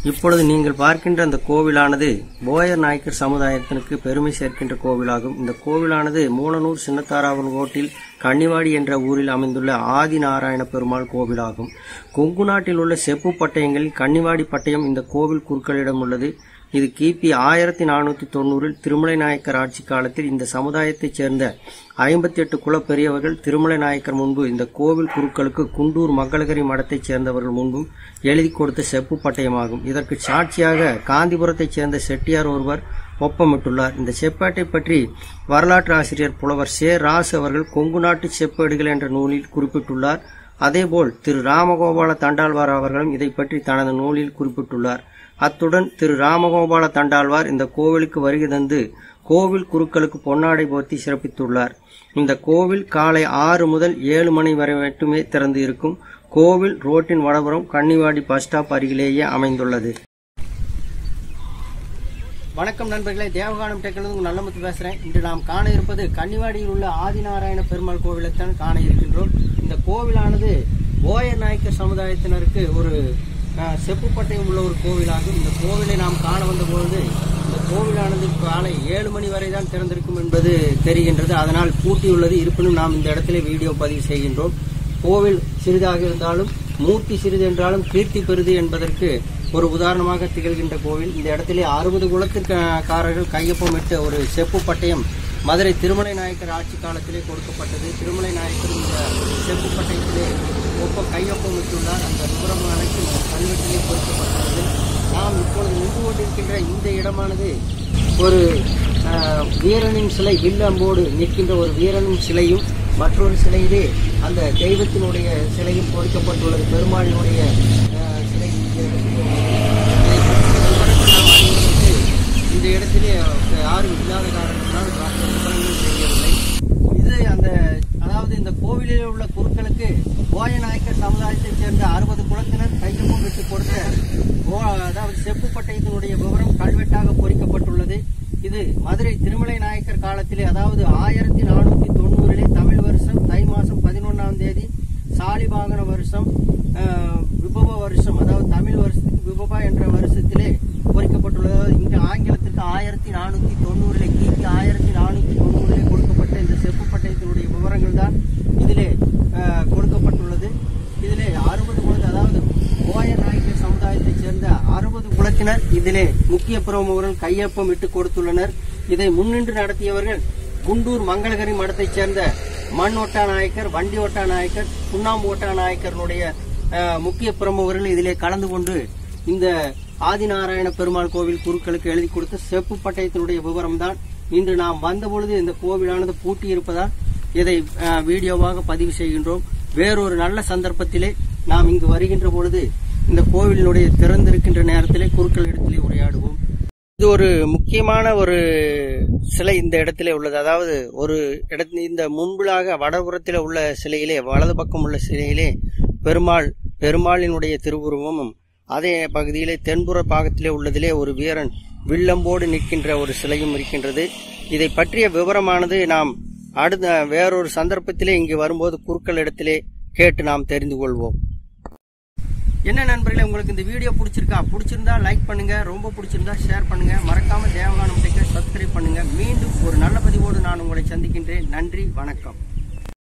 இப்பொழுது நீங்கள் பார்க்கின்ற அந்த கோவிலானது போயர் நாயக்கர் சமுதாயத்திற்கு பெருமை சேர்க்கின்ற கோவிலாகும் இந்த கோவிலானது மூலனூர் சின்னத்தாராவன் கோட்டில் கன்னிவாடி என்ற ஊரில் அமைந்துள்ள ஆதி நாராயண பெருமாள் கோவிலாகும் கொங்கு நாட்டில் உள்ள செப்பு பட்டயங்களில் கன்னிவாடி பட்டயம் இந்த கோவில் குருக்களிடம் உள்ளது இது கிபி ஆயிரத்தி நானூத்தி தொண்ணூறில் திருமலை நாயக்கர் ஆட்சி காலத்தில் இந்த சமுதாயத்தைச் சேர்ந்த ஐம்பத்தி எட்டு குல பெரியவர்கள் திருமலை நாயக்கர் முன்பு இந்த கோவில் குருக்களுக்கு குண்டூர் மங்களகிரி மடத்தைச் சேர்ந்தவர்கள் முன்பும் எழுதி கொடுத்த செப்பு பட்டயமாகும் இதற்கு சாட்சியாக காந்திபுரத்தைச் சேர்ந்த செட்டியார் ஒருவர் ஒப்பமிட்டுள்ளார் இந்த செப்பேட்டை பற்றி வரலாற்று ஆசிரியர் புலவர் சே ராசு அவர்கள் கொங்கு நாட்டு செப்பேடுகள் என்ற நூலில் குறிப்பிட்டுள்ளார் அதேபோல் திரு ராமகோபால தண்டாழ்வார் அவர்களும் இதை பற்றி தனது நூலில் குறிப்பிட்டுள்ளார் அத்துடன் திரு ராமகோபால தண்டாழ்வார் இந்த கோவிலுக்கு வருகை தந்து கோவில் குருக்களுக்கு பொன்னாடை போர்த்தி சிறப்பித்துள்ளார் இந்த கோவில் காலை ஆறு முதல் ஏழு மணி வரை மட்டுமே திறந்து இருக்கும் கோவில் ரோட்டின் வடபுறம் கன்னிவாடி பஸ் ஸ்டாப் அருகிலேயே அமைந்துள்ளது வணக்கம் நண்பர்களே தேவகானம் டெக்னிலிருந்து நல்லமுத்து பேசுறேன் இன்று நாம் காண இருப்பது கன்னிவாடியில் உள்ள ஆதிநாராயண பெருமாள் கோவிலைத்தான் காண இருக்கின்றோம் இந்த கோவிலானது போயர் நாயக்கர் சமுதாயத்தினருக்கு ஒரு அஹ், செப்பு பட்டயம் உள்ள ஒரு கோவிலாகும் இந்த கோவிலை நாம் காண வந்த பொழுது இந்த கோவிலானது காலை ஏழு மணி வரை தான் திறந்திருக்கும் என்பது தெரிகின்றது அதனால் பூட்டியுள்ளது இருப்பினும் நாம் இந்த இடத்திலே வீடியோ பதிவு செய்கின்றோம் கோவில் சிறிதாக இருந்தாலும் மூர்த்தி சிறிது என்றாலும் கீர்த்தி பெறுது என்பதற்கு ஒரு உதாரணமாக திகழ்கின்ற கோவில் இந்த இடத்திலே அறுபது குலத்திற்காரர்கள் கையொப்பமிட்ட ஒரு செப்பு பட்டயம் மதுரை திருமலை நாயக்கர் ஆட்சி காலத்திலே கொடுக்கப்பட்டது திருமலை நாயக்கர் இந்த செப்பு பட்டயத்திலே ஒப்ப கையொப்பமிட்டுள்ளார் அந்த விவரம் அனைத்தும் கல்வெட்டிலே பொருத்தப்பட்டுள்ளது நாம் இப்பொழுது நின்று கொண்டிருக்கின்ற இந்த இடமானது ஒரு ஆஹ், வீரனின் சிலை வில்லம்போடு நிற்கின்ற ஒரு வீரனின் சிலையும் மற்றொரு சிலையிலே அந்த தெய்வத்தினுடைய சிலையும் பொறிக்கப்பட்டுள்ளது பெருமாளினுடைய ஆஹ், சிலை இந்த இடத்திலே உள்ளது. இந்த இடத்திலே யாரும் இல்லாத காரணத்தினால் மற்ற விவரங்கள் தெரியவில்லை இது அந்த அதாவது இந்த கோவிலில் உள்ள குருக்களுக்கு போயநாயக்கர் சமுதாயத்தைச் சேர்ந்த அறுபது குலத்தினர் கையொப்பம் விட்டு கொடுத்த ஓ- அதாவது செப்பு பட்டயத்தினுடைய விவரம் கல்வெட்டாக பொறிக்கப்பட்டுள்ளது இது மதுரை திருமலை நாயக்கர் காலத்திலே அதாவது ஆயிரத்தி நானூத்தி தொண்ணூறிலே தமிழ் வருஷம் தை மாசம் பதினொன்னாம் தேதி சாலிபாகன வருஷம் ஆஹ், விபவ வருஷம் அதாவது தமிழ் வருஷத்துக்கு விபவா என்ற வருஷத்திலே பொறிக்கப்பட்டுள்ளது அதாவது இங்கு ஆங்கிலத்துக்கு ஆயிரத்தி நானூத்தி தொண்ணூறிலே கிபி ஆயிரத்தி நானூத்தி தொண்ணூறிலே கொடுக்கப்பட்ட இந்த செப்பு பட்டயத்தினுடைய விவரங்கள் தான் இதிலே ஆஹ், கொடுக்கப்பட்டுள்ளது இதிலே அறுபது குலத்து அதாவது கோயர் நாயக்கர் சமுதாயத்தைச் சேர்ந்த அறுபது குலத்தினர் இதிலே முக்கிய பிரமுகர்கள் கையொப்பம் இட்டு கொடுத்துள்ளனர் இதை முன்னின்று நடத்தியவர்கள் குண்டூர் மங்களகரி மடத்தைச் சேர்ந்த மண் ஒட்டா நாயக்கர் வண்டி ஒட்டா நாயக்கர் சுண்ணாம்பு ஒட்டா நாயக்கருடைய அஹ், முக்கிய பிரமுகர்கள் இதிலே கலந்து கொண்டு இந்த ஆதிநாராயண பெருமாள் கோவில் குருக்களுக்கு எழுதி கொடுத்த செப்பு பட்டயத்தினுடைய விவரம் தான் இன்று நாம் வந்தபொழுது இந்த கோவிலானது பூட்டி இருப்பதால் இதை அஹ், வீடியோவாக பதிவு செய்கின்றோம் வேறொரு நல்ல சந்தர்ப்பத்திலே நாம் இங்கு வருகின்ற பொழுது இந்த கோவிலினுடைய திறந்திருக்கின்ற நேரத்திலே குருக்கள் இடத்திலே உரையாடுவோம் இது ஒரு முக்கியமான ஒரு சிலை இந்த இடத்திலே உள்ளது அதாவது ஒரு இடத்துல இந்த முன்புலாக வடபுறத்தில் உள்ள சிலையிலே வலது பக்கம் உள்ள சிலையிலே பெருமாள் பெருமாளினுடைய திருவுருவமும் அதே பகுதியிலே தென்புற பாகத்திலே உள்ளதிலே ஒரு வீரன் வில்லம்போடு நிற்கின்ற ஒரு சிலையும் இருக்கின்றது இதை பற்றிய விவரமானது நாம் அடுத்த வேறொரு சந்தர்ப்பத்திலே இங்கு வரும்போது குருக்கள் இடத்திலே கேட்டு நாம் தெரிந்து கொள்வோம் என்ன நண்பர்களே உங்களுக்கு இந்த வீடியோ பிடிச்சிருக்கா பிடிச்சிருந்தா லைக் பண்ணுங்க ரொம்ப பிடிச்சிருந்தா ஷேர் பண்ணுங்க மறக்காம தேவகானம் டெக்கை சப்ஸ்கிரைப் பண்ணுங்க மீண்டும் ஒரு நல்ல பதிவோடு நான் உங்களை சந்திக்கின்றேன் நன்றி வணக்கம்